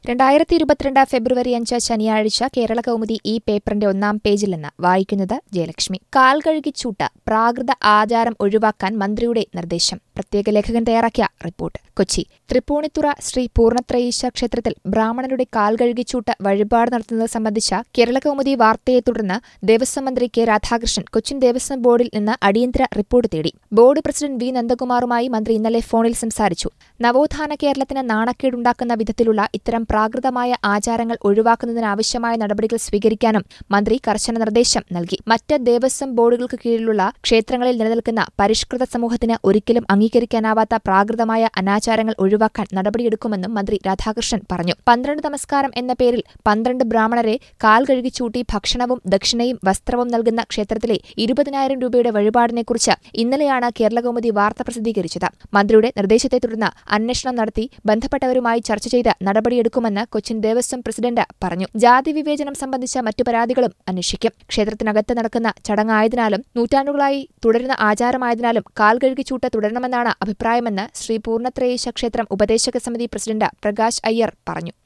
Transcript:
രണ്ടായിരത്തി ഇരുപത്തിരണ്ട് ഫെബ്രുവരി അഞ്ച് ശനിയാഴ്ച കേരള കൗമുദി ഈ പേപ്പറിന്റെ ഒന്നാം പേജിൽ നിന്ന് വായിക്കുന്നത് ജയലക്ഷ്മി കാൽ കഴുകിച്ചൂട്ട് പ്രാകൃത ആചാരം ഒഴിവാക്കാൻ മന്ത്രിയുടെ നിർദ്ദേശം പ്രത്യേക ലേഖകൻ തയ്യാറാക്കിയ റിപ്പോർട്ട് കൊച്ചി തൃപ്പൂണിത്തുറ ശ്രീ പൂർണ്ണത്രയീശ ക്ഷേത്രത്തിൽ ബ്രാഹ്മണരുടെ കാൽ കഴുകിച്ചൂട്ട് വഴിപാട് നടത്തുന്നത് സംബന്ധിച്ച കേരള കൗമുദി വാർത്തയെ തുടർന്ന് ദേവസ്വം മന്ത്രി കെ രാധാകൃഷ്ണൻ കൊച്ചിൻ ദേവസ്വം ബോർഡിൽ നിന്ന് അടിയന്തര റിപ്പോർട്ട് തേടി ബോർഡ് പ്രസിഡന്റ് വി നന്ദകുമാറുമായി മന്ത്രി ഇന്നലെ ഫോണിൽ സംസാരിച്ചു നവോത്ഥാന കേരളത്തിന് നാണക്കേടുണ്ടാക്കുന്ന വിധത്തിലുള്ള ഇത്തരം പ്രാകൃതമായ ആചാരങ്ങൾ ഒഴിവാക്കുന്നതിനാവശ്യമായ നടപടികൾ സ്വീകരിക്കാനും മന്ത്രി കർശന നിർദ്ദേശം നൽകി മറ്റ് ദേവസ്വം ബോർഡുകൾക്ക് കീഴിലുള്ള ക്ഷേത്രങ്ങളിൽ നിലനിൽക്കുന്ന പരിഷ്കൃത സമൂഹത്തിന് ഒരിക്കലും അംഗീകരിക്കാനാവാത്ത പ്രാകൃതമായ അനാചാരങ്ങൾ ഒഴിവാക്കാൻ നടപടിയെടുക്കുമെന്നും മന്ത്രി രാധാകൃഷ്ണൻ പറഞ്ഞു പന്ത്രണ്ട് നമസ്കാരം എന്ന പേരിൽ പന്ത്രണ്ട് ബ്രാഹ്മണരെ കാൽ കഴുകിച്ചൂട്ടി ഭക്ഷണവും ദക്ഷിണയും വസ്ത്രവും നൽകുന്ന ക്ഷേത്രത്തിലെ ഇരുപതിനായിരം രൂപയുടെ വഴിപാടിനെക്കുറിച്ച് ഇന്നലെയാണ് കേരളകൗമുദി വാർത്ത പ്രസിദ്ധീകരിച്ചത് മന്ത്രിയുടെ നിർദ്ദേശത്തെ തുടർന്ന് അന്വേഷണം നടത്തി ബന്ധപ്പെട്ടവരുമായി ചർച്ച ചെയ്ത് നടപടിയെടുക്കുമെന്ന് കൊച്ചിൻ ദേവസ്വം പ്രസിഡന്റ് പറഞ്ഞു ജാതി വിവേചനം സംബന്ധിച്ച മറ്റു പരാതികളും അന്വേഷിക്കും ക്ഷേത്രത്തിനകത്ത് നടക്കുന്ന ചടങ്ങായതിനാലും നൂറ്റാണ്ടുകളായി തുടരുന്ന ആചാരമായതിനാലും കാൽ കഴുകിച്ചൂട്ട് തുടരണമെന്നാണ് അഭിപ്രായമെന്ന് ശ്രീ പൂർണ്ണത്രയേശ ക്ഷേത്രം ഉപദേശക സമിതി പ്രസിഡന്റ് പ്രകാശ് അയ്യർ പറഞ്ഞു